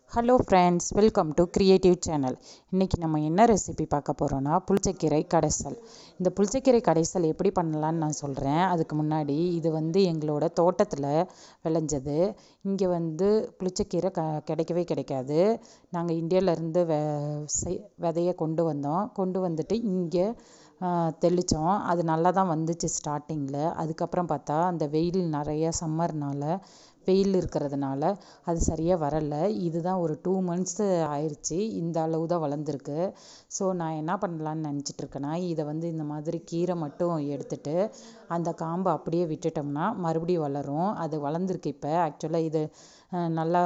hello friends welcome to creative channel இன்றைக்கி நம்ம என்ன ரெசிபி பார்க்க போகிறோன்னா புளிச்சக்கீரை கடைசல் இந்த புளிச்சக்கீரை கடைசல் எப்படி பண்ணலான்னு நான் சொல்கிறேன் அதுக்கு முன்னாடி இது வந்து எங்களோட தோட்டத்தில் விளைஞ்சது இங்கே வந்து புளிச்சக்கீரை க கிடைக்கவே கிடைக்காது நாங்கள் இந்தியாவிலேருந்து வெ செய் விதைய கொண்டு வந்தோம் கொண்டு வந்துட்டு இங்கே தெளித்தோம் அது நல்லா தான் வந்துச்சு ஸ்டார்டிங்கில் அதுக்கப்புறம் பார்த்தா அந்த வெயில் நிறைய சம்மர்னால வெயில் இருக்கிறதுனால அது சரியாக வரலை இதுதான் ஒரு டூ மந்த்ஸு ஆயிடுச்சு இந்த அளவு தான் வளர்ந்துருக்கு ஸோ நான் என்ன பண்ணலான்னு நினச்சிட்டு இருக்கேன்னா இதை வந்து இந்த மாதிரி கீரை மட்டும் எடுத்துட்டு அந்த காம்பை அப்படியே விட்டுட்டோம்னா மறுபடியும் வளரும் அது வளர்ந்துருக்கு இப்போ ஆக்சுவலாக இது நல்லா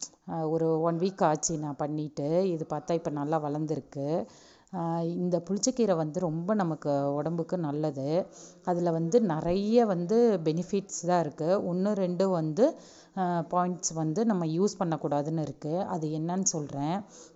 ஒரு ஒன் வீக் ஆச்சு நான் பண்ணிவிட்டு இது பார்த்தா இப்போ நல்லா வளர்ந்துருக்கு இந்த புளிச்சக்கீரை வந்து ரொம்ப நமக்கு உடம்புக்கு நல்லது அதில் வந்து நிறைய வந்து பெனிஃபிட்ஸ் தான் இருக்குது ஒன்று ரெண்டு வந்து பாயிண்ட்ஸ் வந்து நம்ம யூஸ் பண்ணக்கூடாதுன்னு இருக்குது அது என்னன்னு சொல்கிறேன்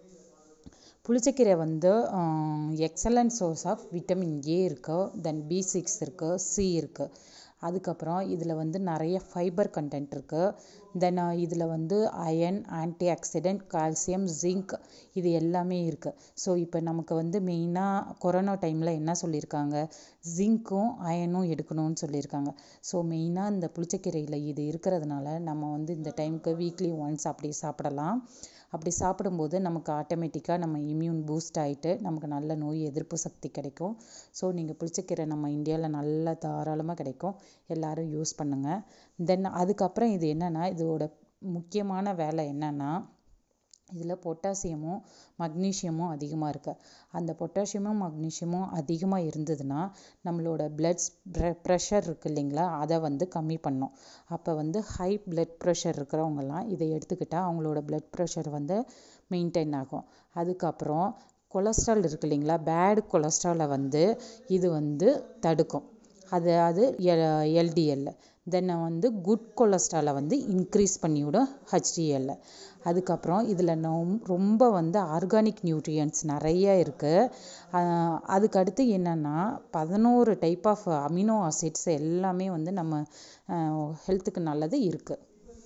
புளிச்சக்கீரை வந்து excellent source of vitamin A இருக்குது தென் பி சிக்ஸ் இருக்குது சி இருக்குது அதுக்கப்புறம் இதில் வந்து நிறைய ஃபைபர் கண்டென்ட் இருக்குது தென் இதில் வந்து iron antioxidant calcium zinc இது எல்லாமே இருக்குது ஸோ இப்போ நமக்கு வந்து மெயினாக கொரோனா டைமில் என்ன சொல்லியிருக்காங்க ஜிங்க்கும் அயனும் எடுக்கணும்னு சொல்லியிருக்காங்க ஸோ மெயினாக இந்த புளிச்சக்கீரையில் இது இருக்கிறதுனால நம்ம வந்து இந்த டைமுக்கு வீக்லி ஒன்ஸ் அப்படி சாப்பிடலாம் அப்படி சாப்பிடும்போது நமக்கு ஆட்டோமேட்டிக்காக நம்ம இம்யூன் பூஸ்ட் ஆகிட்டு நமக்கு நல்ல நோய் எதிர்ப்பு சக்தி கிடைக்கும் ஸோ நீங்கள் புளிச்சக்கீரை நம்ம இந்தியாவில் நல்லா தாராளமாக கிடைக்கும் எல்லோரும் யூஸ் பண்ணுங்கள் தென் அதுக்கப்புறம் இது என்னென்னா இதோட முக்கியமான வேலை என்னென்னா இதில் பொட்டாசியமும் மக்னீஷியமும் அதிகமாக இருக்குது அந்த பொட்டாசியமும் மக்னீஷியமும் அதிகமாக இருந்ததுன்னா நம்மளோட பிளட்ஸ் ப்ரெஷர் இருக்குது இல்லைங்களா அதை வந்து கம்மி பண்ணும் அப்போ வந்து ஹை பிளட் ப்ரெஷர் இருக்கிறவங்கலாம் இதை எடுத்துக்கிட்டால் அவங்களோட பிளட் ப்ரெஷர் வந்து மெயின்டைன் ஆகும் அதுக்கப்புறம் கொலஸ்ட்ரால் இருக்கு இல்லைங்களா பேட் கொலஸ்ட்ராலை வந்து இது வந்து தடுக்கும் அது அது எல்டிஎல்ல தென் வந்து குட் கொலஸ்ட்ராலை வந்து இன்க்ரீஸ் பண்ணிவிடும் ஹெச்டிஎல்ல அதுக்கப்புறம் இதில் ரொம்ப வந்து ஆர்கானிக் நியூட்ரியன்ஸ் நிறைய இருக்குது அதுக்கடுத்து என்னென்னா பதினோரு டைப் ஆஃப் அமினோ ஆசிட்ஸ் எல்லாமே வந்து நம்ம ஹெல்த்துக்கு நல்லது இருக்குது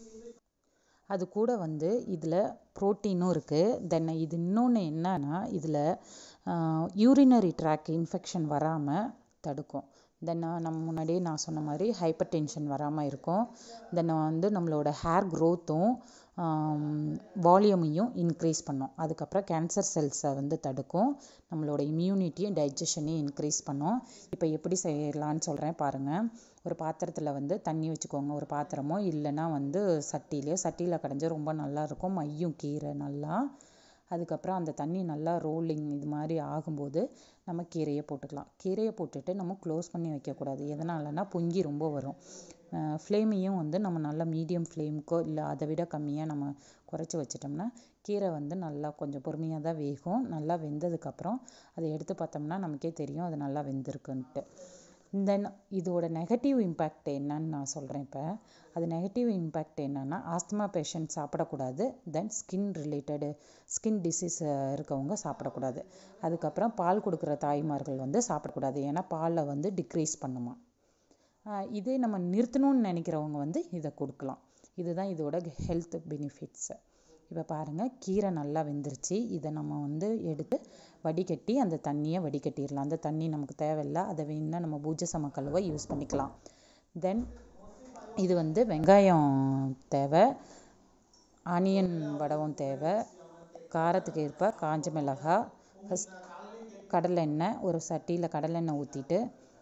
அது கூட வந்து இதில் ப்ரோட்டீனும் இருக்குது தென் இது இன்னொன்று என்னன்னா இதில் யூரினரி ட்ராக் இன்ஃபெக்ஷன் வராமல் தடுக்கும் தென் நம்ம முன்னாடியே நான் சொன்ன மாதிரி ஹைப்பர் டென்ஷன் வராமல் இருக்கும் தென் வந்து நம்மளோட ஹேர் க்ரோத்தும் வால்யூமையும் இன்க்ரீஸ் பண்ணும் அதுக்கப்புறம் கேன்சர் செல்ஸை வந்து தடுக்கும் நம்மளோட இம்யூனிட்டியும் டைஜஷனையும் இன்க்ரீஸ் பண்ணும் இப்போ எப்படி செய்யலான்னு சொல்கிறேன் பாருங்கள் ஒரு பாத்திரத்தில் வந்து தண்ணி வச்சுக்கோங்க ஒரு பாத்திரமோ இல்லைன்னா வந்து சட்டிலையோ சட்டியில் கடைஞ்சா ரொம்ப நல்லாயிருக்கும் மையும் கீரை நல்லா அதுக்கப்புறம் அந்த தண்ணி நல்லா ரோலிங் இது மாதிரி ஆகும்போது நம்ம கீரையை போட்டுக்கலாம் கீரையை போட்டுட்டு நம்ம க்ளோஸ் பண்ணி வைக்கக்கூடாது எதனாலனா பொங்கி ரொம்ப வரும் ஃப்ளேமையும் வந்து நம்ம நல்லா மீடியம் ஃப்ளேமுக்கோ இல்லை அதை விட கம்மியாக நம்ம குறைச்சி வச்சிட்டோம்னா கீரை வந்து நல்லா கொஞ்சம் பொறுமையாக தான் வேகும் நல்லா வெந்ததுக்கப்புறம் அதை எடுத்து பார்த்தோம்னா நமக்கே தெரியும் அது நல்லா வெந்திருக்குன்ட்டு தென் இதோட நெகட்டிவ் இம்பேக்ட் என்னன்னு நான் சொல்கிறேன் இப்போ அது நெகட்டிவ் இம்பேக்ட் என்னென்னா ஆஸ்துமா பேஷண்ட் சாப்பிடக்கூடாது then skin related skin disease இருக்கவங்க சாப்பிடக்கூடாது அதுக்கப்புறம் பால் கொடுக்குற தாய்மார்கள் வந்து சாப்பிடக்கூடாது ஏன்னா பாலில் வந்து டிக்ரீஸ் பண்ணுமா இதே நம்ம நிறுத்தணும்னு நினைக்கிறவங்க வந்து இதை கொடுக்கலாம் இதுதான் இதோட ஹெல்த் பெனிஃபிட்ஸு இப்போ பாருங்கள் கீரை நல்லா வெந்துருச்சு இதை நம்ம வந்து எடுத்து வடிகட்டி அந்த தண்ணியை வடிகட்டிடலாம் அந்த தண்ணி நமக்கு தேவையில்லை அதை வேணுன்னா நம்ம பூஜை சமக்கழுவை யூஸ் பண்ணிக்கலாம் தென் இது வந்து வெங்காயம் தேவை ஆனியன் வடவும் தேவை காரத்துக்கு ஏற்ப காஞ்ச மிளகாய் ஃபஸ்ட் கடலெண்ணெய் ஒரு சட்டியில் கடலெண்ணெய் ஊற்றிட்டு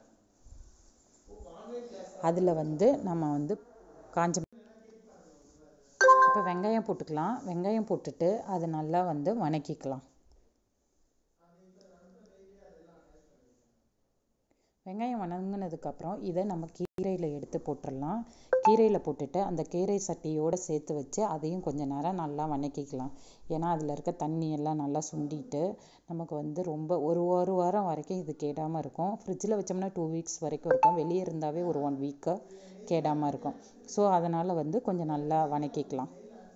அதில் வந்து நம்ம வந்து காஞ்ச இப்போ வெங்காயம் போட்டுக்கலாம் வெங்காயம் போட்டுட்டு அதை நல்லா வந்து வணக்கிக்கலாம் வெங்காயம் வணங்கினதுக்கப்புறம் இதை நம்ம கீரையில் எடுத்து போட்டுடலாம் கீரையில் போட்டுட்டு அந்த கீரை சட்டியோடு சேர்த்து வச்சு அதையும் கொஞ்சம் நேரம் நல்லா வணக்கிக்கலாம் ஏன்னா அதில் இருக்க தண்ணி எல்லாம் நல்லா சுண்டிட்டு நமக்கு வந்து ரொம்ப ஒரு ஒரு வாரம் வரைக்கும் இது கேடாமல் இருக்கும் ஃப்ரிட்ஜில் வச்சோம்னா டூ வீக்ஸ் வரைக்கும் இருக்கும் வெளியே இருந்தாவே ஒரு ஒன் வீக்கு கேடாமல் இருக்கும் ஸோ அதனால் வந்து கொஞ்சம் நல்லா வணக்கிக்கலாம்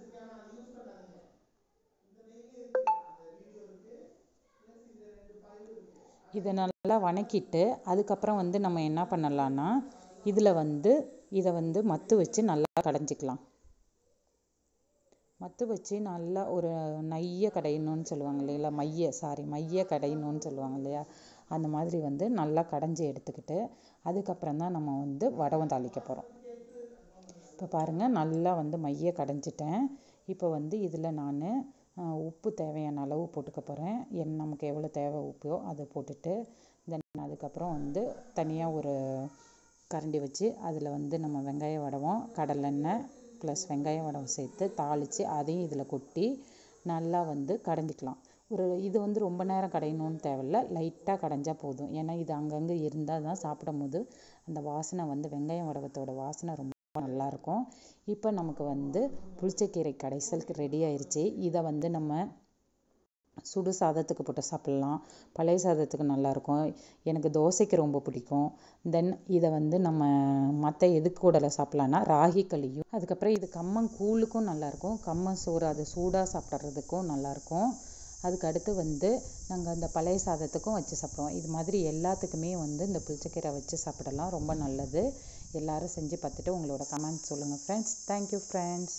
இதை நல்லா வணக்கிட்டு அதுக்கப்புறம் வந்து நம்ம என்ன பண்ணலான்னா இதில் வந்து இதை வந்து மத்து வச்சு நல்லா கடைஞ்சிக்கலாம் மத்து வச்சு நல்லா ஒரு நைய கடையணும்னு சொல்லுவாங்க இல்லைங்களா மைய சாரி மைய கடையணும்னு சொல்லுவாங்க இல்லையா அந்த மாதிரி வந்து நல்லா கடைஞ்சி எடுத்துக்கிட்டு அதுக்கப்புறம் தான் நம்ம வந்து வடகம் தாளிக்க போகிறோம் இப்போ பாருங்கள் நல்லா வந்து மைய கடைஞ்சிட்டேன் இப்போ வந்து இதில் நான் உப்பு தேவையான அளவு போட்டுக்க போகிறேன் என் நமக்கு எவ்வளோ தேவை உப்போ அதை போட்டுட்டு தென் அதுக்கப்புறம் வந்து தனியாக ஒரு கரண்டி வச்சு அதில் வந்து நம்ம வெங்காய வடகம் கடலெண்ணெய் ப்ளஸ் வெங்காய வடகம் சேர்த்து தாளித்து அதையும் இதில் கொட்டி நல்லா வந்து கடைஞ்சிக்கலாம் ஒரு இது வந்து ரொம்ப நேரம் கடையணும்னு தேவையில்ல லைட்டாக கடைஞ்சா போதும் ஏன்னா இது அங்கங்கே இருந்தால் தான் சாப்பிடும் போது அந்த வாசனை வந்து வெங்காயம் வடகத்தோட வாசனை ரொம்ப நல்லாயிருக்கும் இப்போ நமக்கு வந்து புளிச்சக்கீரை கடைசலுக்கு ரெடி ஆயிடுச்சு இதை வந்து நம்ம சுடு சாதத்துக்கு போட்டு சாப்பிட்லாம் பழைய சாதத்துக்கு நல்லாயிருக்கும் எனக்கு தோசைக்கு ரொம்ப பிடிக்கும் தென் இதை வந்து நம்ம மற்ற எதுக்கு கூட சாப்பிட்லான்னா ராகி களியும் அதுக்கப்புறம் இது கம்மன் கூழுக்கும் நல்லாயிருக்கும் கம்மன் சோறு அது சூடாக சாப்பிட்றதுக்கும் நல்லாயிருக்கும் அதுக்கு அடுத்து வந்து நாங்கள் அந்த பழைய சாதத்துக்கும் வச்சு சாப்பிடுவோம் இது மாதிரி எல்லாத்துக்குமே வந்து இந்த புளிச்சக்கீரை வச்சு சாப்பிடலாம் ரொம்ப நல்லது எல்லாரும் செஞ்சு பார்த்துட்டு உங்களோட கமெண்ட் சொல்லுங்கள் ஃப்ரெண்ட்ஸ் தேங்க்யூ ஃப்ரெண்ட்ஸ்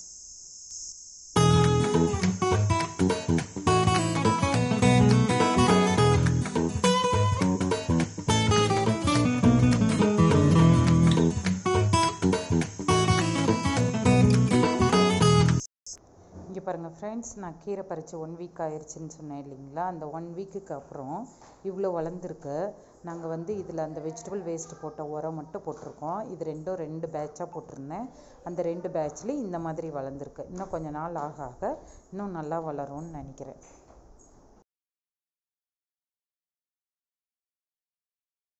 இங்கே பாருங்கள் ஃப்ரெண்ட்ஸ் நான் கீரை பறித்து ஒன் வீக் ஆயிடுச்சுன்னு சொன்னேன் இல்லைங்களா அந்த ஒன் வீக்குக்கு அப்புறம் இவ்வளோ வளர்ந்துருக்கு நாங்கள் வந்து இதில் அந்த வெஜிடபிள் வேஸ்ட் போட்ட உரம் மட்டும் போட்டிருக்கோம் இது ரெண்டும் ரெண்டு பேட்சாக போட்டிருந்தேன் அந்த ரெண்டு பேட்ச்லேயும் இந்த மாதிரி வளர்ந்துருக்கு இன்னும் கொஞ்ச நாள் ஆக ஆக இன்னும் நல்லா வளரும்னு நினைக்கிறேன்